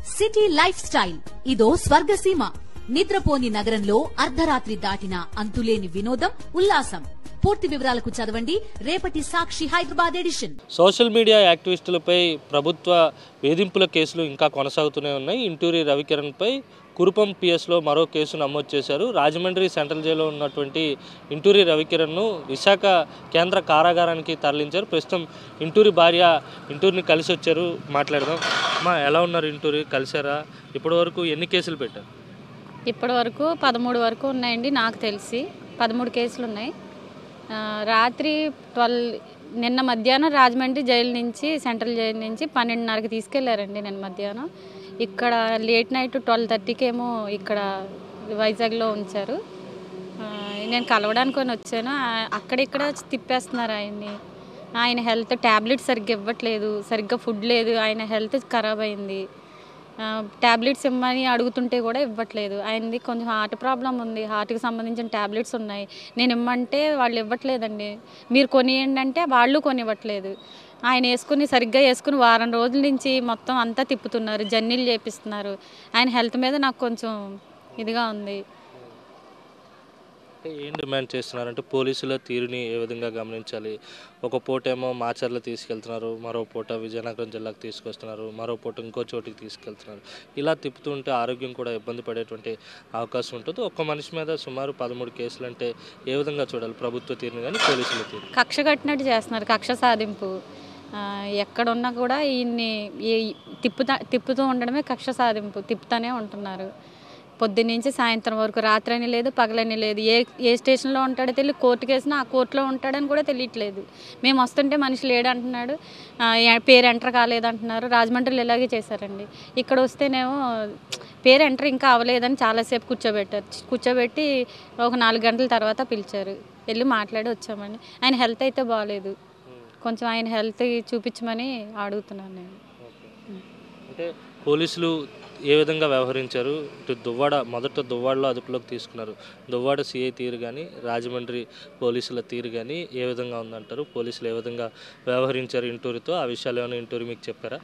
City life style ఇదో స్వర్గసీమ నిద్రపోని నగరంలో అర్ధరాత్రి దాటిన అంతులేని వినోదం ఉల్లాసం పూర్తి వివరాలకు చదవండి రేపటి Sakshi Hyderabad edition social media యాక్టివిస్టులపై ప్రభుత్వ వేధింపుల కేసులు ఇంకా కొనసాగుతూనే ఉన్నాయి ఇంటూరి రవికిరణ్పై కురుపం పిఎస్లో మరో కేసు నమోదు చేశారు రాజమండ్రి సెంట్రల్ జైల్లో ఉన్నటువంటి ఇంటూరి రవికిరణ్ను విశాఖ కేంద్ర కారాగారానికి తరలించారు ప్రస్తుతం ఇంటూరి భార్య ఇంటూరిని కలిసి వచ్చారు మాట్లాడదాం మా ఎలా ఉన్నారు ఇంటూరి కలిసారా ఇప్పటి వరకు ఎన్ని కేసులు పెట్టారు ఇప్పటి వరకు పదమూడు వరకు ఉన్నాయండి నాకు తెలిసి పదమూడు కేసులు ఉన్నాయి ఆ, రాత్రి ట్వెల్వ్ నిన్న మధ్యాహ్నం రాజమండ్రి జైలు నుంచి సెంట్రల్ జైలు నుంచి పన్నెండున్నరకి తీసుకెళ్లారండి నిన్న మధ్యాహ్నం ఇక్కడ లేట్ నైట్ ట్వెల్వ్ థర్టీకి ఏమో ఇక్కడ వైజాగ్లో ఉంచారు ఆ, నేను కలవడానికి అని వచ్చాను ఆ- అక్కడిక్కడ తిప్పేస్తున్నారు ఆయన్ని ఆయన హెల్త్ ట్యాబ్లెట్స్ సరిగ్గా ఇవ్వట్లేదు సరిగ్గా ఫుడ్ లేదు ఆయన హెల్త్ ఖరాబ్ అయింది ట్యాబ్లెట్స్ ఇమ్మని అడుగుతుంటే కూడా ఇవ్వట్లేదు ఆయనది కొంచెం హార్ట్ ప్రాబ్లం ఉంది హార్ట్కి సంబంధించిన ట్యాబ్లెట్స్ ఉన్నాయి నేను ఇమ్మంటే వాళ్ళు ఇవ్వట్లేదండి మీరు కొనియండి అంటే వాళ్ళు కొనివ్వట్లేదు ఆయన వేసుకుని సరిగ్గా వేసుకుని వారం రోజుల నుంచి మొత్తం అంతా తిప్పుతున్నారు జర్నీలు చేపిస్తున్నారు ఆయన హెల్త్ మీద నాకు కొంచెం ఇదిగా ఉంది అంటే ఏం డిమాండ్ చేస్తున్నారంటే పోలీసుల తీరుని ఏ విధంగా గమనించాలి ఒక పూట ఏమో మాచర్ల తీసుకెళ్తున్నారు మరో పూట విజయనగరం జిల్లాకు తీసుకొస్తున్నారు మరో పూట ఇంకో చోటికి తీసుకెళ్తున్నారు ఇలా తిప్పుతుంటే ఆరోగ్యం కూడా ఇబ్బంది పడేటువంటి అవకాశం ఉంటుంది ఒక్క మనిషి మీద సుమారు పదమూడు కేసులు అంటే ఏ విధంగా చూడాలి ప్రభుత్వ తీరుని కానీ పోలీసుల తీరు కక్ష కట్టినట్టు చేస్తున్నారు కక్ష సాధింపు ఆ, ఎక్కడున్నా కూడా ఈయన్ని ఈ- తిప్పుతా తిప్పుతూ ఉండడమే కక్ష సాధింపు తిప్పుతానే ఉంటున్నారు పొద్దున్నుంచి సాయంత్రం వరకు రాత్రి అని లేదు పగలని లేదు ఏ ఏ స్టేషన్లో ఉంటాడో తెలియదు కోర్టుకి వేసినా ఆ కోర్టులో ఉంటాడని కూడా తెలియట్లేదు మేము వస్తుంటే మనిషి లేడు అంటున్నాడు ఆ, ఏ- పేరు ఎంటర్ కాలేదంటున్నారు రాజమండ్రిలో ఇలాగే చేశారండి ఇక్కడ వస్తేనేమో పేరు ఎంటర్ ఇంకా అవ్వలేదని చాలాసేపు కూర్చోబెట్టారు కూర్చోబెట్టి ఒక నాలుగు గంటల తర్వాత పిలిచారు వెళ్ళి మాట్లాడి వచ్చామండి ఆయన హెల్త్ అయితే బాగాలేదు కొంచెం ఆయన హెల్త్ చూపించమని అడుగుతున్నాను నేను అంటే పోలీసులు ఏ విధంగా వ్యవహరించారు ఇటు దువ్వాడ మొదట దువ్వాడలో అదుపులోకి తీసుకున్నారు దువ్వాడ సిఐ తీరు కానీ రాజమండ్రి పోలీసుల తీరు కానీ ఏ విధంగా ఉందంటారు పోలీసులు ఏ విధంగా వ్యవహరించారు ఇంటూరితో ఆ విషయాలు ఏమైనా ఇంటూరి మీకు చెప్పారా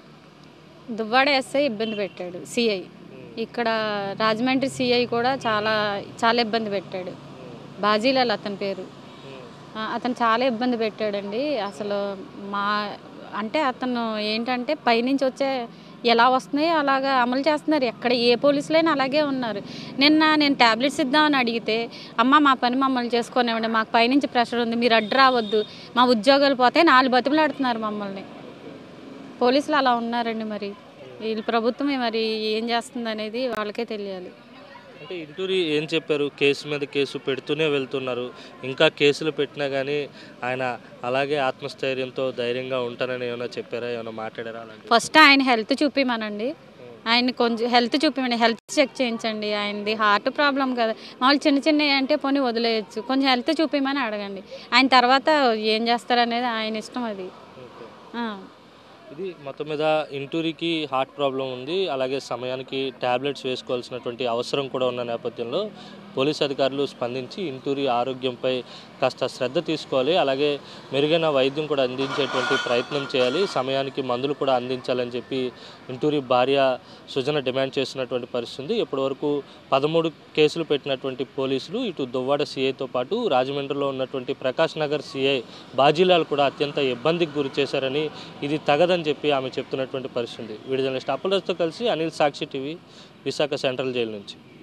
దువ్వాడ ఎస్ఐ ఇబ్బంది పెట్టాడు సిఐ ఇక్కడ రాజమండ్రి సిఐ కూడా చాలా చాలా ఇబ్బంది పెట్టాడు బాజీలాల్ అతని పేరు ఆ, అతను చాలా ఇబ్బంది పెట్టాడండి అసలు మా అంటే అతను ఏంటంటే పైనుంచి వచ్చే ఎలా వస్తున్నాయో అలాగా అమలు చేస్తున్నారు ఎక్కడ ఏ పోలీసులైనా అలాగే ఉన్నారు నిన్న నేను ట్యాబ్లెట్స్ ఇద్దామని అడిగితే అమ్మ మా పని మమ్మల్ని చేసుకునేవండి మాకు పైనుంచి ప్రెషర్ ఉంది మీరు అడ్డు రావద్దు మా ఉద్యోగాలు పోతే నాలుగు బతిమలాడుతున్నారు మమ్మల్ని పోలీసులు అలా ఉన్నారండి మరి వీళ్ళ ప్రభుత్వం మరి ఏం చేస్తుంది అనేది వాళ్ళకే తెలియాలి అంటే ఇంటూరి ఏం చెప్పారు కేసు మీద కేసు పెడుతూనే వెళ్తున్నారు ఇంకా కేసులు పెట్టినా కానీ ఆయన అలాగే ఆత్మస్థైర్యంతో ధైర్యంగా ఉంటానని ఏమైనా చెప్పారా ఏమైనా మాట్లాడారా అలాంటి ఫస్ట్ ఆయన హెల్త్ చూపిమనండి ఆయన కొంచెం హెల్త్ చూపిమండి హెల్త్ చెక్ చేయించండి ఆయనది హార్ట్ ప్రాబ్లం కదా మామూలు చిన్న చిన్న అంటే పోనీ వదిలేయచ్చు కొంచెం హెల్త్ చూపిమని అడగండి ఆయన తర్వాత ఏం చేస్తారనేది ఆయన ఇష్టం అది ఆ. ఇది మొత్తం మీద ఇంటూరికి హార్ట్ ప్రాబ్లం ఉంది అలాగే సమయానికి ట్యాబ్లెట్స్ వేసుకోవాల్సినటువంటి అవసరం కూడా ఉన్న నేపథ్యంలో పోలీస్ అధికారులు స్పందించి ఇంటూరి ఆరోగ్యంపై కాస్త శ్రద్ధ తీసుకోవాలి అలాగే మెరుగైన వైద్యం కూడా అందించేటువంటి ప్రయత్నం చేయాలి సమయానికి మందులు కూడా అందించాలని చెప్పి ఇంటూరి భార్య సుజన డిమాండ్ చేస్తున్నటువంటి పరిస్థితి ఉంది ఇప్పటి వరకు పదమూడు కేసులు పెట్టినటువంటి పోలీసులు ఇటు దువ్వాడ సిఐతో పాటు రాజమండ్రిలో ఉన్నటువంటి ప్రకాష్ నగర్ సిఐ బాజీలాల్ కూడా అత్యంత ఇబ్బందికి గురి చేశారని ఇది తగదని చెప్పి ఆమె చెప్తున్నటువంటి పరిస్థితి ఉంది వీడియో జర్నలిస్ట్ అప్పలరాజుతో కలిసి Anil Sakshi TV Visakha central jail నుంచి